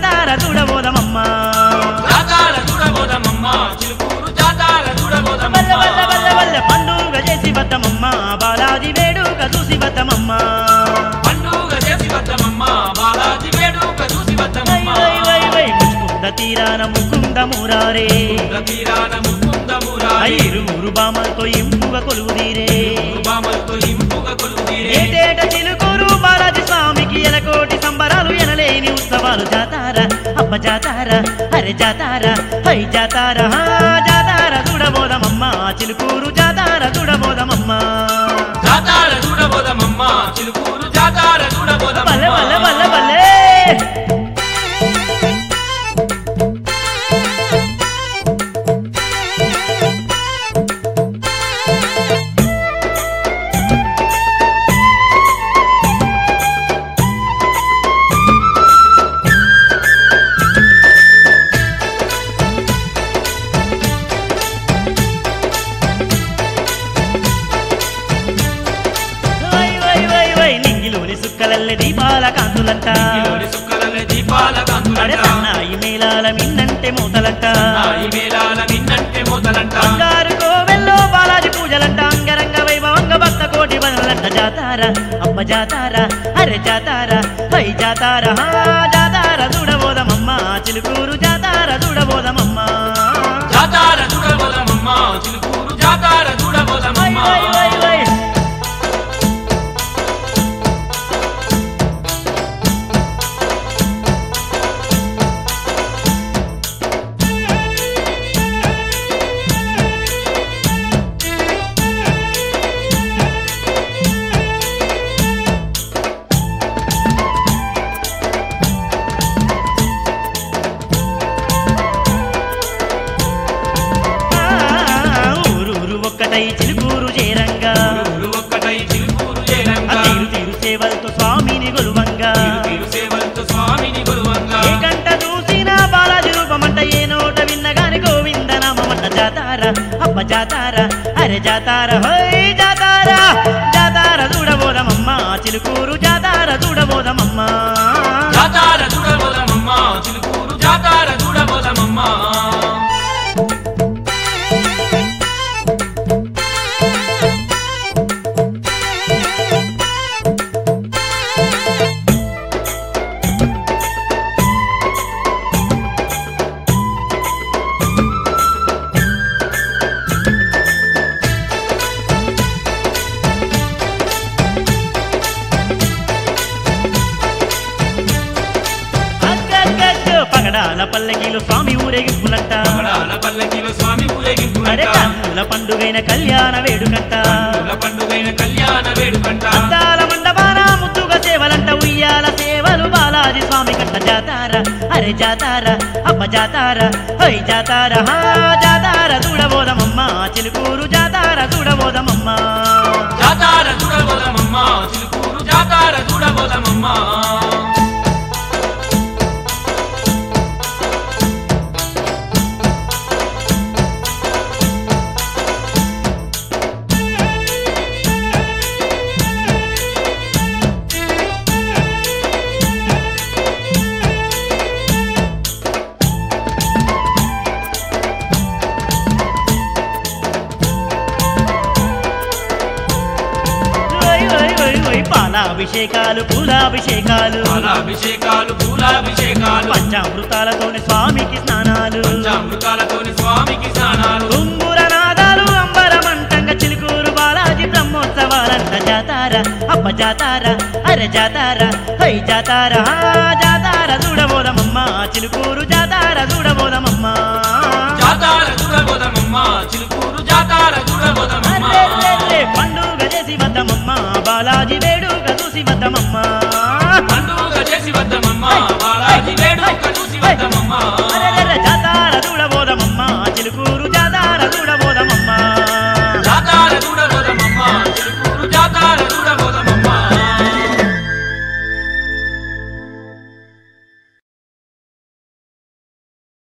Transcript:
జాతార చూడబోదమమ్మ జాతార చూడబోదమమ్మ చిలుకూరు జాతార వల్ల చూడబోదమమ్మ వల్ల వల్ల వల్ల పండుగ చేసి వద్దమమ్మ బాలాది వేడుక చూసి వద్దమమ్మ పండుగ చేసి వద్దమమ్మ బాలాజీ వేడుక చూసి వై వద్దమమ్మ వై వై వై ముచ్చుకుంద తీరాన ముకుంద మురారే తీరాన ముకుంద మురారి ఐరువురు బామలతో ఇంపుగా కొలువుదీరే బామలతో ఇంపుగా కొలువుదీరే ఏటేట చిలుకూరు బాలాజీ స్వామికి ఎలకోటి సంబరాలు ఎనలేని ఉత్సవాలు జాతార అబ్బ జాతార అరే జాతార హై జాతార హా జాతార చూడబోదమమ్మ చిలుకూరు జాతార చూడబోదమమ్మ జాతార చూడబోదమమ్మ చిలుకూరు జాతార బల్లె బల్లె చూడబోదమమ్మ బల్లె బల్లె వై వై వై వై నింగిలోని సుక్కలల్లె దీపాల కాంతులంట ఇంటిలోని సుక్కలల్లే దీపాల అడే కాంతులంట సన్నాయి మేళాల మిన్నంటే మూతలంట నాయి మేళాల నిన్నంటే మోతలంట బంగారు కోవెల్లో బాలాజీ పూజలంట అంగరంగ వైభవంగ భక్త కోటి బదులంట జాతార అమ్మ జాతార అరే జాతార హై జాతార హా జాతార చూడబోదమమ్మ చిలుకూరు జాతార చూడబోదమమ్మ జాతార చూడబోదమమ్మ చిలుకూరు జాతార వై చూడబోదమమ్మ వై వై వై ఆ, ఊరూరు ఒక్కటై చిలుకూరు చేరంగా ఊరు ఒక్కటై చిలుకూరు ఆ చేరంగా తీరు తీరు సేవలతో స్వామిని గొలువంగా తీరు తీరు సేవలతో స్వామిని కొలువంగా ఏ కంట చూసిన బాలాజీ రూపమంట ఏ నోట విన్నగాని గోవింద నామమంట జాతార అప్ప జాతార అరే జాతార హోయ్ జాతార జాతార చూడబోదమమ్మ చిలుకూరు జాతార చూడబోదమమ్మ జాతార చూడబోదమమ్మ చిలుకూరు జాతార చూడబోదమమ్మ అగ్గగ్గగ్గ పగడాల పల్లకిలో స్వామి ఊరేగింపులంట పగడాల పల్లకిలో స్వామి అరే ఊరేగింపులంట కన్నుల పండుగైన కళ్యాణ వేడుకంట కన్నుల పండుగైన కళ్యాణ వేడుకంట అద్దాల మండపాన ముద్దుగా సేవలంట ఉయ్యాల సేవలు బాలాజీ స్వామి కంట జాతార అరే జాతార అప్ప జాతార హై జాతార హా జాతార చూడబోదమమ్మ చిలుకూరు జాతార చూడబోదమమ్మ జాతార చూడబోదమమ్మ చిలుకూరు జాతార చూడబోదమమ్మ ఓయ్ ఓయ్ ఓయ్ ఓయ్ పాలాభిషేకాలు పూలాభిషేకాలు పాలాభిషేకాలు పూలాభిషేకాలు పంచామృతాలతోని స్వామికి స్నానాలు పంచామృతాలతోని స్వామికి స్నానాలు తుంగుర నాదాలు అంబరమంటంగ చిలుకూరు బాలాజీ బ్రహ్మోత్సవాలంట జాతార అప్ప జాతార అరే జాతార హై జాతార హా జాతార చూడబోదమమ్మ చిలుకూరు జాతార చూడబోదమమ్మ జాతార చూడబోదమమ్మ చిలుకూరు జాతార చూడబోదమమ్మ అర్రెర్రెర్రె, పండుగ చేసి వద్దమమ్మ బాలాజీ వేడుక చూసి వద్దమమ్మ పండుగ చేసి వద్దమమ్మ బాలాజీ వేడుక చూసి వద్దమమ్మ